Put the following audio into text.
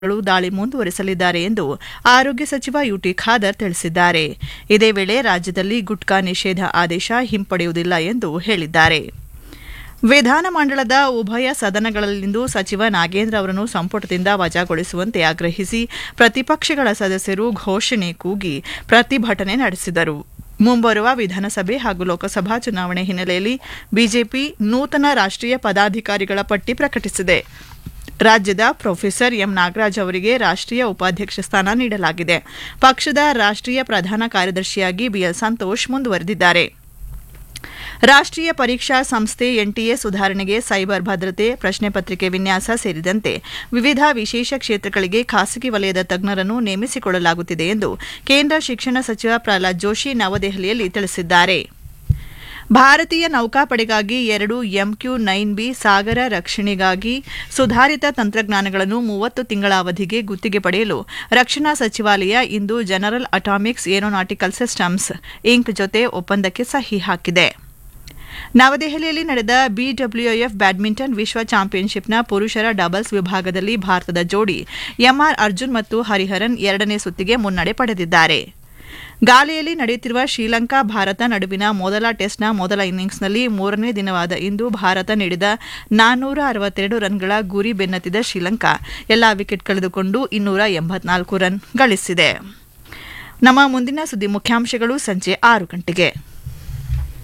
ಗಳು ದಾಳಿ ಮುಂದುವರೆಸಲಿದ್ದಾರೆ ಎಂದು ಆರೋಗ್ಯ ಸಚಿವ ಯುಟಿ ಖಾದರ್ ತಿಳಿಸಿದ್ದಾರೆ ಇದೇ ವೇಳೆ ರಾಜ್ಯದಲ್ಲಿ ಗುಟ್ಕಾ ನಿಷೇಧ ಆದೇಶ ಹಿಂಪಡೆಯುವುದಿಲ್ಲ ಎಂದು ಹೇಳಿದ್ದಾರೆ ವಿಧಾನಮಂಡಲದ ಉಭಯ ಸದನಗಳಲ್ಲಿಂದು ಸಚಿವ ನಾಗೇಂದ್ರ ಅವರನ್ನು ಸಂಪುಟದಿಂದ ವಜಾಗೊಳಿಸುವಂತೆ ಆಗ್ರಹಿಸಿ ಪ್ರತಿಪಕ್ಷಗಳ ಸದಸ್ಯರು ಘೋಷಣೆ ಕೂಗಿ ಪ್ರತಿಭಟನೆ ನಡೆಸಿದರು ಮುಂಬರುವ ವಿಧಾನಸಭೆ ಹಾಗೂ ಲೋಕಸಭಾ ಚುನಾವಣೆ ಹಿನ್ನೆಲೆಯಲ್ಲಿ ಬಿಜೆಪಿ ನೂತನ ರಾಷ್ಟ್ರೀಯ ಪದಾಧಿಕಾರಿಗಳ ಪಟ್ಟಿ ಪ್ರಕಟಿಸಿದೆ ರಾಜ್ಯದ ಪ್ರೊಫೆಸರ್ ಎಂ ನಾಗರಾಜ್ ಅವರಿಗೆ ರಾಷ್ಟ್ರೀಯ ಉಪಾಧ್ಯಕ್ಷ ಸ್ಥಾನ ನೀಡಲಾಗಿದೆ ಪಕ್ಷದ ರಾಷ್ಟ್ರೀಯ ಪ್ರಧಾನ ಕಾರ್ಯದರ್ಶಿಯಾಗಿ ಬಿಎಲ್ ಸಂತೋಷ್ ಮುಂದುವರೆದಿದ್ದಾರೆ ರಾಷ್ಟ್ರೀಯ ಪರೀಕ್ಷಾ ಸಂಸ್ಥೆ ಎನ್ಟಿಎ ಸುಧಾರಣೆಗೆ ಸೈಬರ್ ಭದ್ರತೆ ಪ್ರಶ್ನೆ ಪತ್ರಿಕೆ ವಿನ್ಯಾಸ ಸೇರಿದಂತೆ ವಿವಿಧ ವಿಶೇಷ ಕ್ಷೇತ್ರಗಳಿಗೆ ಖಾಸಗಿ ವಲಯದ ತಜ್ಞರನ್ನು ನೇಮಿಸಿಕೊಳ್ಳಲಾಗುತ್ತಿದೆ ಎಂದು ಕೇಂದ್ರ ಶಿಕ್ಷಣ ಸಚಿವ ಪ್ರಹ್ಲಾದ್ ಜೋಶಿ ನವದೆಹಲಿಯಲ್ಲಿ ತಿಳಿಸಿದ್ದಾರೆ ಭಾರತೀಯ ನೌಕಾಪಡೆಗಾಗಿ ಎರಡು ಎಂಕ್ಯೂ ನೈನ್ ಬಿ ಸಾಗರ ರಕ್ಷಣೆಗಾಗಿ ಸುಧಾರಿತ ತಂತ್ರಜ್ಞಾನಗಳನ್ನು ಮೂವತ್ತು ತಿಂಗಳ ಅವಧಿಗೆ ಗುತ್ತಿಗೆ ಪಡೆಯಲು ರಕ್ಷಣಾ ಸಚಿವಾಲಯ ಇಂದು General Atomics Aeronautical Systems Inc ಜೊತೆ ಒಪ್ಪಂದಕ್ಕೆ ಸಹಿ ಹಾಕಿದೆ ನವದೆಹಲಿಯಲ್ಲಿ ನಡೆದ ಬಿಡಬ್ಲ್ಯೂಎಫ್ ಬ್ಯಾಡ್ಮಿಂಟನ್ ವಿಶ್ವ ಚಾಂಪಿಯನ್ಶಿಪ್ನ ಪುರುಷರ ಡಬಲ್ಸ್ ವಿಭಾಗದಲ್ಲಿ ಭಾರತದ ಜೋಡಿ ಎಂಆರ್ ಅರ್ಜುನ್ ಮತ್ತು ಹರಿಹರನ್ ಎರಡನೇ ಸುತ್ತಿಗೆ ಮುನ್ನಡೆ ಪಡೆದಿದ್ದಾರೆ ಗಾಲೆಯಲ್ಲಿ ನಡೆಯುತ್ತಿರುವ ಶ್ರೀಲಂಕಾ ಭಾರತ ನಡುವಿನ ಮೊದಲ ಟೆಸ್ಟ್ನ ಮೊದಲ ಇನ್ನಿಂಗ್ಸ್ನಲ್ಲಿ ಮೂರನೇ ದಿನವಾದ ಇಂದು ಭಾರತ ನೀಡಿದ ನಾನ್ನೂರ ಅರವತ್ತೆರಡು ರನ್ಗಳ ಗುರಿ ಬೆನ್ನತ್ತಿದ ಶ್ರೀಲಂಕಾ ಎಲ್ಲಾ ವಿಕೆಟ್ ಕಳೆದುಕೊಂಡು ಇನ್ನೂರ ಎಂಬತ್ನಾಲ್ಕು ರನ್ ಗಳಿಸಿದೆ ನಮ್ಮ ಮುಂದಿನ ಸುದ್ದಿ ಮುಖ್ಯಾಂಶಗಳು ಸಂಜೆ ಆರು ಗಂಟೆಗೆ